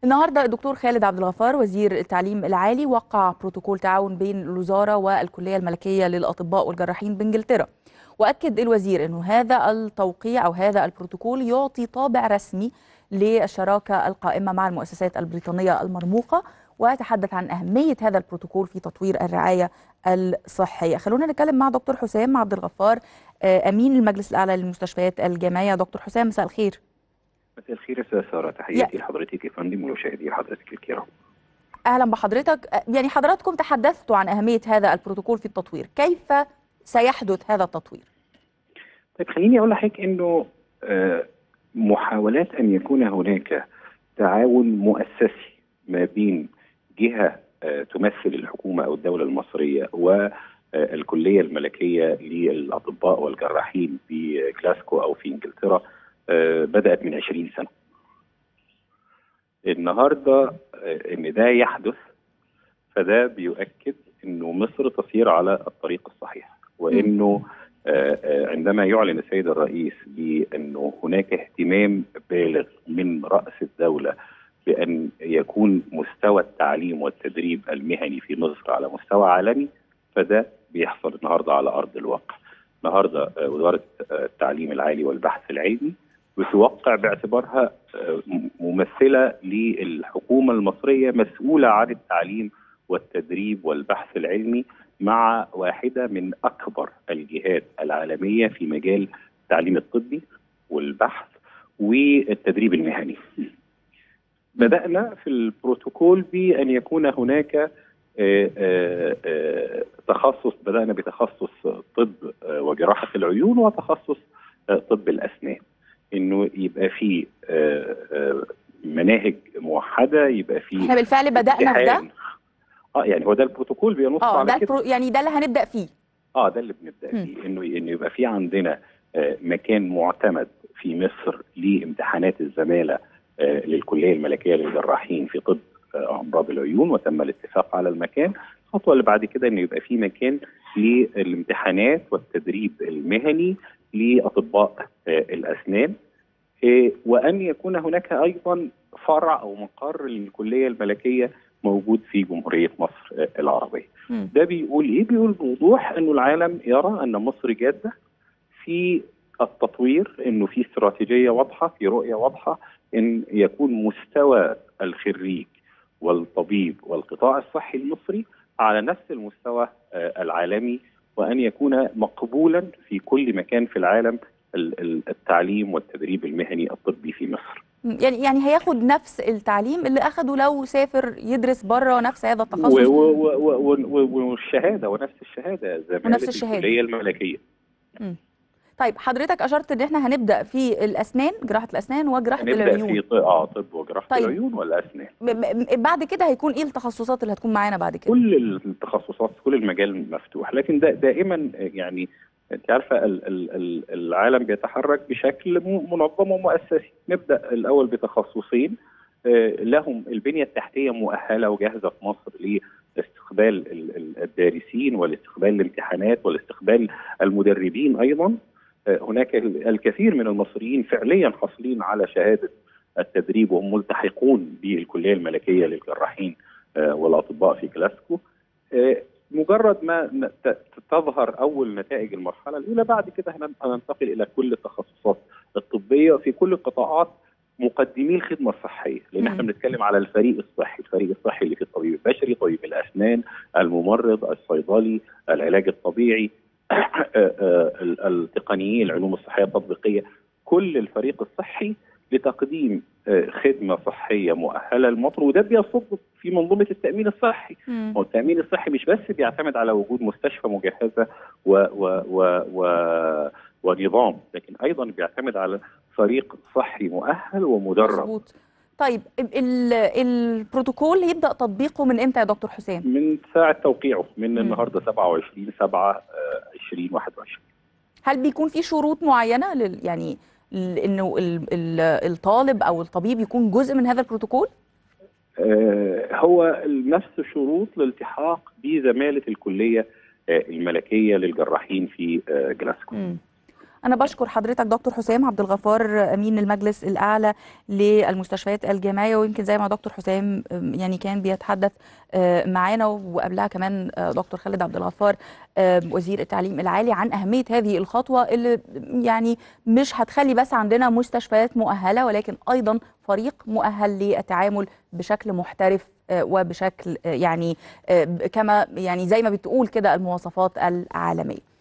النهارده الدكتور خالد عبد الغفار وزير التعليم العالي وقع بروتوكول تعاون بين الوزاره والكليه الملكيه للاطباء والجراحين بانجلترا واكد الوزير انه هذا التوقيع او هذا البروتوكول يعطي طابع رسمي للشراكه القائمه مع المؤسسات البريطانيه المرموقه وتحدث عن اهميه هذا البروتوكول في تطوير الرعايه الصحيه خلونا نتكلم مع دكتور حسام عبد الغفار امين المجلس الاعلى للمستشفيات الجامعيه دكتور حسام مساء الخير مساء الخير يا ساره تحياتي لحضرتك يا فندم ومشاهدي حضرتك الكرام اهلا بحضرتك يعني حضراتكم تحدثتوا عن اهميه هذا البروتوكول في التطوير كيف سيحدث هذا التطوير طيب خليني اقول لحضرتك انه محاولات ان يكون هناك تعاون مؤسسي ما بين جهه تمثل الحكومه او الدوله المصريه والكليه الملكيه للاطباء والجراحين في جلاسكو او في انجلترا بدات من 20 سنه. النهارده ان ده يحدث فده بيؤكد انه مصر تسير على الطريق الصحيح وانه عندما يعلن السيد الرئيس بانه هناك اهتمام بالغ من راس الدوله بان يكون مستوى التعليم والتدريب المهني في مصر على مستوى عالمي فده بيحصل النهارده على ارض الواقع. النهارده وزاره التعليم العالي والبحث العلمي بتوقع باعتبارها ممثله للحكومه المصريه مسؤوله عن التعليم والتدريب والبحث العلمي مع واحده من اكبر الجهات العالميه في مجال التعليم الطبي والبحث والتدريب المهني. بدانا في البروتوكول بان يكون هناك تخصص بدانا بتخصص طب وجراحه العيون وتخصص طب الاسنان. انه يبقى في مناهج موحده يبقى في احنا بالفعل بدانا في ده اه يعني هو ده البروتوكول بينص اه على ده كده البرو... يعني ده اللي هنبدا فيه اه ده اللي بنبدا فيه انه انه يبقى في عندنا آه مكان معتمد في مصر لامتحانات الزماله آه للكليه الملكيه للجراحين في طب آه امراض العيون وتم الاتفاق على المكان الخطوه اللي بعد كده انه يبقى في مكان للامتحانات والتدريب المهني لاطباء الاسنان وان يكون هناك ايضا فرع او مقر للكليه الملكيه موجود في جمهوريه مصر العربيه. م. ده بيقول ايه؟ بيقول بوضوح انه العالم يرى ان مصر جاده في التطوير انه في استراتيجيه واضحه في رؤيه واضحه ان يكون مستوى الخريج والطبيب والقطاع الصحي المصري على نفس المستوى العالمي وان يكون مقبولا في كل مكان في العالم التعليم والتدريب المهني الطبي في مصر. يعني يعني هياخد نفس التعليم اللي اخده لو سافر يدرس بره نفس هذا التخصص والشهاده ونفس الشهاده زماله ونفس الشهاده الكليه الملكيه. م. طيب حضرتك اشرت ان احنا هنبدا في الاسنان جراحه الاسنان وجراحه هنبدأ العيون في طب اه طب وجراحه طيب. العيون والاسنان بعد كده هيكون ايه التخصصات اللي هتكون معانا بعد كده كل التخصصات كل المجال مفتوح لكن ده دائما يعني انت عارفه العالم بيتحرك بشكل منظم ومؤسسي نبدا الاول بتخصصين لهم البنيه التحتيه مؤهله وجاهزه في مصر لاستقبال الدارسين والاستقبال الامتحانات والاستقبال المدربين ايضا هناك الكثير من المصريين فعليا حاصلين على شهاده التدريب وهم ملتحقون بالكليه الملكيه للجراحين والاطباء في جلاسكو مجرد ما تظهر اول نتائج المرحله الاولى بعد كده هننتقل الى كل التخصصات الطبيه في كل القطاعات مقدمي الخدمه الصحيه لان احنا بنتكلم على الفريق الصحي، الفريق الصحي اللي فيه الطبيب البشري، طبيب الاسنان، الممرض، الصيدلي، العلاج الطبيعي، التقنيين العلوم الصحيه التطبيقيه، كل الفريق الصحي لتقديم خدمه صحيه مؤهله للمواطن وده بيصب في منظومه التامين الصحي والتامين الصحي مش بس بيعتمد على وجود مستشفى مجهزه و و و و ونظام لكن ايضا بيعتمد على فريق صحي مؤهل ومدرب مظبوط طيب البروتوكول يبدا تطبيقه من امتى يا دكتور حسام من ساعه توقيعه من النهارده 27 7 2021 هل بيكون في شروط معينه لل يعني انه الطالب او الطبيب يكون جزء من هذا البروتوكول؟ هو نفس شروط الالتحاق بزماله الكليه الملكيه للجراحين في جلاسكو. مم. أنا بشكر حضرتك دكتور حسام عبد الغفار أمين المجلس الأعلى للمستشفيات الجامعية ويمكن زي ما دكتور حسام يعني كان بيتحدث معانا وقبلها كمان دكتور خالد عبد الغفار وزير التعليم العالي عن أهمية هذه الخطوة اللي يعني مش هتخلي بس عندنا مستشفيات مؤهلة ولكن أيضا فريق مؤهل للتعامل بشكل محترف وبشكل يعني كما يعني زي ما بتقول كده المواصفات العالميه